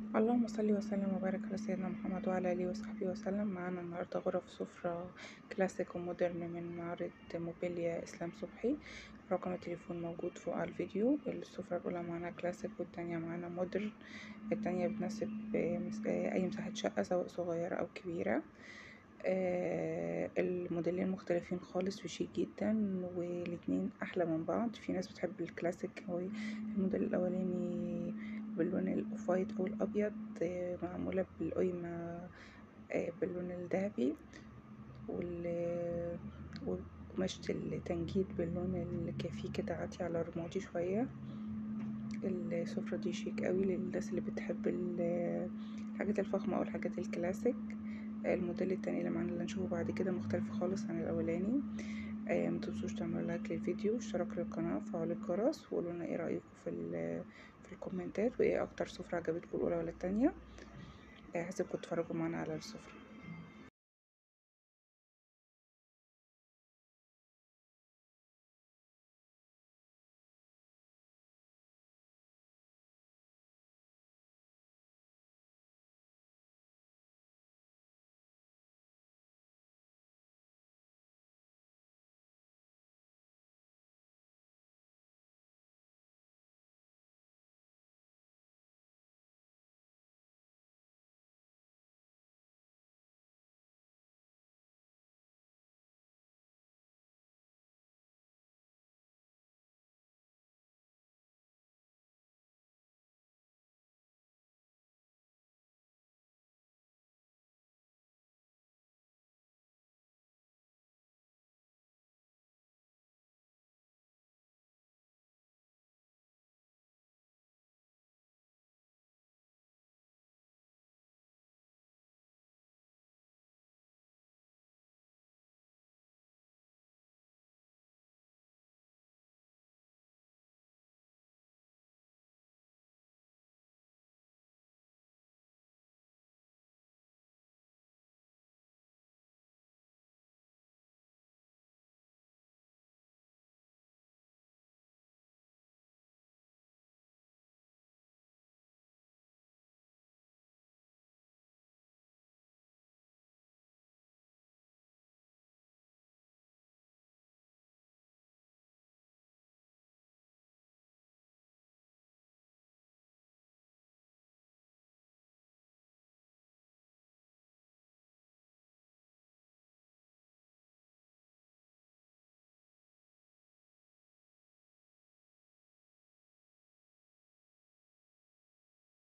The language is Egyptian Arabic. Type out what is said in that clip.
اللهم صل وسلم وبارك على سيدنا محمد وعلى اله وصحبه وسلم معانا النهارده غرف سفرة كلاسيك ومودرن من معرض موبيليا اسلام صبحي رقم التليفون موجود فوق على الفيديو السفرة الاولى معانا كلاسيك والتانية معانا مودرن التانية بتناسب اي مساحة شقة سواء صغيرة او كبيرة آه الموديلين مختلفين خالص وشيك جدا والاتنين احلى من بعض في ناس بتحب الكلاسيك هو الموديل الاولاني باللون الاوف وايت او الابيض آه معموله بالقيمه آه باللون الذهبي وقماشة التنجيد باللون الكافي كده عاتي على رمادي شويه السفرة دي شيك قوي للناس اللي بتحب الحاجات الفخمة او الحاجات الكلاسيك الموديل التاني اللي معانا اللي هنشوفه بعد كده مختلف خالص عن الاولاني آه متنسوش تعملوا لايك للفيديو واشتراك للقناه وفعلوا الجرس وقولولنا ايه رايكم في في الكومنتات وايه اكتر سفره عجبتكم الاولى ولا التانية هسيبكم تتفرجوا معانا على السفره